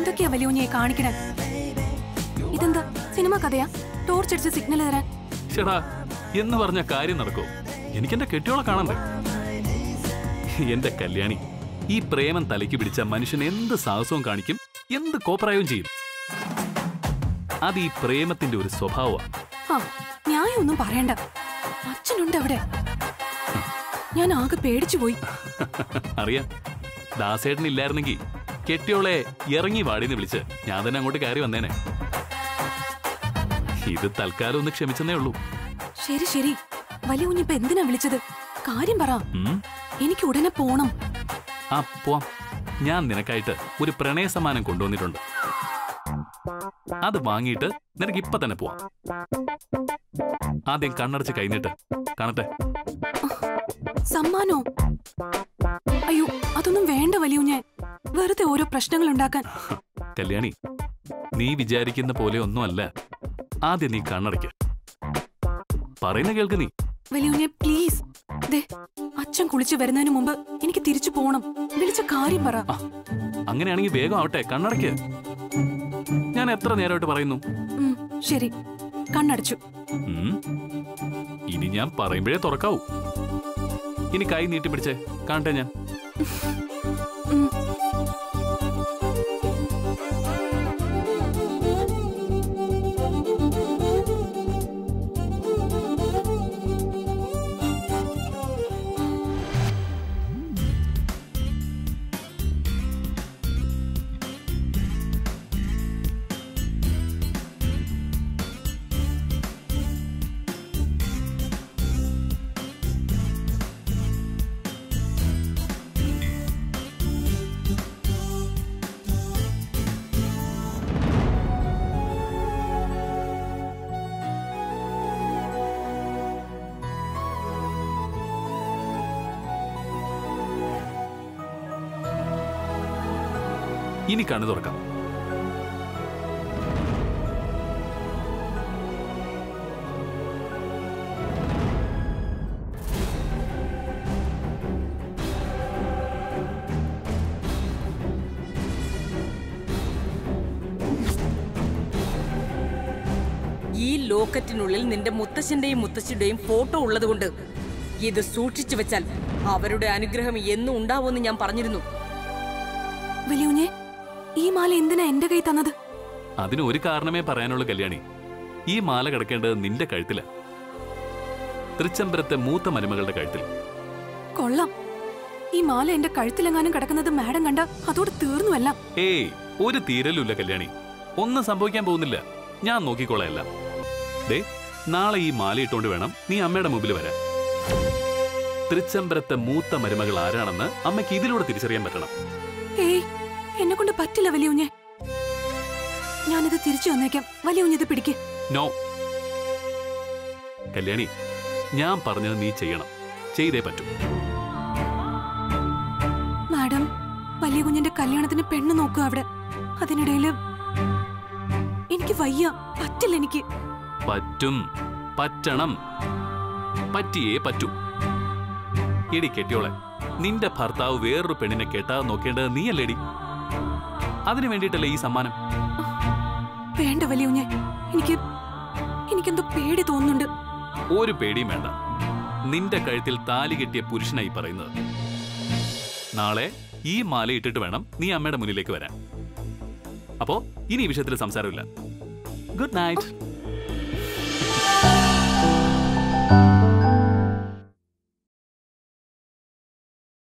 എന്തൊക്കെയാ വലിയ കുഞ്ഞെ കാണിക്കണേ ഇതെന്താ സിനിമ കഥയാ ടോർച്ചടിച്ച് സിഗ്നൽ തരാൻ ചേടാ എന്ന് പറഞ്ഞ കാര്യം നടക്കോ എനിക്കെന്റെ കെട്ടിയോളെ കാണണ്ടേ എന്റെ കല്യാണി ഈ പ്രേമം തലയ്ക്ക് പിടിച്ച മനുഷ്യൻ എന്ത് സാഹസവും കാണിക്കും എന്ത് കോപ്രായവും ചെയ്യും അത് ഈ പ്രേമത്തിന്റെ ഒരു സ്വഭാവമാണ് ആ ന്യായമൊന്നും പറയണ്ട അച്ഛനുണ്ട് അവിടെ ഞാൻ ആകെ പേടിച്ചു പോയി അറിയാം ദാസേട്ടൻ ഇല്ലായിരുന്നെങ്കിൽ കെട്ടിയോളെ ഇറങ്ങി വാടിന്ന് വിളിച്ച് ഞാൻ തന്നെ അങ്ങോട്ട് കയറി വന്നേനെ ഇത് തൽക്കാലം ഒന്ന് ക്ഷമിച്ചെന്നേ ഉള്ളൂ ശരി ശരി വലിയ കുഞ്ഞിപ്പ എന്തിനാ വിളിച്ചത് കാര്യം പറ ഉം. എനിക്ക് ഉടനെ പോണം ആ പോവാം ഞാൻ നിനക്കായിട്ട് ഒരു പ്രണയ സമ്മാനം കൊണ്ടുവന്നിട്ടുണ്ട് അത് വാങ്ങിയിട്ട് നിനക്ക് ഇപ്പൊ തന്നെ പോവാം ആദ്യം കണ്ണടച്ച് കഴിഞ്ഞിട്ട് കാണട്ടെ സമ്മാനോ അയ്യോ അതൊന്നും വേണ്ട വലിയ കുഞ്ഞെ വെറുതെ ഓരോ പ്രശ്നങ്ങൾ ഉണ്ടാക്കാൻ കല്യാണി നീ വിചാരിക്കുന്ന പോലെ ഒന്നുമല്ല ആദ്യം നീ കണ്ണടയ്ക്ക് പറയുന്ന കേൾക്ക് നീ വലിയ കുഞ്ഞെ പ്ലീസ് ദേ അച്ഛൻ കുളിച്ചു വരുന്നതിന് മുമ്പ് എനിക്ക് തിരിച്ചു പോണം വിളിച്ച കാര്യം പറ ആ, അങ്ങനെയാണെങ്കിൽ വേഗം ആവട്ടെ കണ്ണടയ്ക്ക് ഞാൻ എത്ര നേരമായിട്ട് പറയുന്നു ഉം, ശരി കണ്ണടച്ചു ഉം. ഇനി ഞാൻ പറയുമ്പോഴേ തുറക്കാവൂ ഇനി കൈ നീട്ടി പിടിച്ചേ കാണട്ടെ ഞാൻ ഉം. ഇനി കണ്ണു തുറക്കാം ഈ ലോക്കറ്റിനുള്ളിൽ നിന്റെ മുത്തശ്ശന്റെയും മുത്തശ്ശിയുടെയും ഫോട്ടോ ഉള്ളതുകൊണ്ട് ഇത് സൂക്ഷിച്ചു വെച്ചാൽ അവരുടെ അനുഗ്രഹം എന്നും ഉണ്ടാവുമെന്ന് ഞാൻ പറഞ്ഞിരുന്നു വലിയ കുഞ്ഞെ ഈ മാല എന്തിനാ എന്റെ കൈ തന്നത് അതിന് ഒരു കാരണമേ പറയാനുള്ളൂ കല്യാണി ഈ മാല കിടക്കേണ്ടത് നിന്റെ കഴുത്തില തൃച്ചംബരത്തെ മൂത്ത മരുമകളുടെ കഴുത്തിൽ കൊള്ളാം ഈ മാല എന്റെ കഴുത്തിലെങ്ങാനും കിടക്കുന്നത് മാഡം കണ്ട അതോട് തീർന്നുവല്ല ഏയ് ഒരു തീരലുമില്ല കല്യാണി ഒന്നും സംഭവിക്കാൻ പോകുന്നില്ല ഞാൻ നോക്കിക്കോളാം എല്ലാം ദേ നാളെ ഈ മാല ഇട്ടുകൊണ്ട് വേണം നീ അമ്മയുടെ മുമ്പിൽ വരാൻ തൃച്ചംബരത്തെ മൂത്ത മരുമകൾ ആരാണെന്ന് അമ്മയ്ക്ക് ഇതിലൂടെ തിരിച്ചറിയാൻ പറ്റണം ഏയ് എന്നെ കൊണ്ട് പറ്റില്ല വലിയ കുഞ്ഞെ ഞാനിത് തിരിച്ചു വന്നേക്കാം വലിയ കുഞ്ഞിത് പിടിക്ക് നോ കല്യാണി ഞാൻ പറഞ്ഞത് നീ ചെയ്യണം ചെയ്തേ പറ്റൂ മാഡം വലിയ കുഞ്ഞിന്റെ കല്യാണത്തിന് പെണ്ണ് നോക്കുക അവിടെ അതിനിടയില് എനിക്ക് വയ്യ പറ്റില്ല എനിക്ക് പറ്റും പറ്റണം പറ്റിയേ പറ്റൂ എടി കെട്ടിയോളെ നിന്റെ ഭർത്താവ് വേറൊരു പെണ്ണിനെ കെട്ടാതെ നോക്കേണ്ടത് നീയല്ലേടി അതിനു വേണ്ടിയിട്ടല്ലേ ഈ സമ്മാനം വേണ്ട വലിയ കുഞ്ഞെ എനിക്ക് എനിക്കെന്തോ പേടി തോന്നുന്നുണ്ട് ഒരു പേടിയും വേണ്ട നിന്റെ കഴുത്തിൽ താലി കെട്ടിയ പുരുഷനായി പറയുന്നത് നാളെ ഈ മാല ഇട്ടിട്ട് വേണം നീ അമ്മയുടെ മുന്നിലേക്ക് വരാൻ അപ്പോ ഇനി ഈ വിഷയത്തിൽ സംസാരമില്ല ഗുഡ് നൈറ്റ്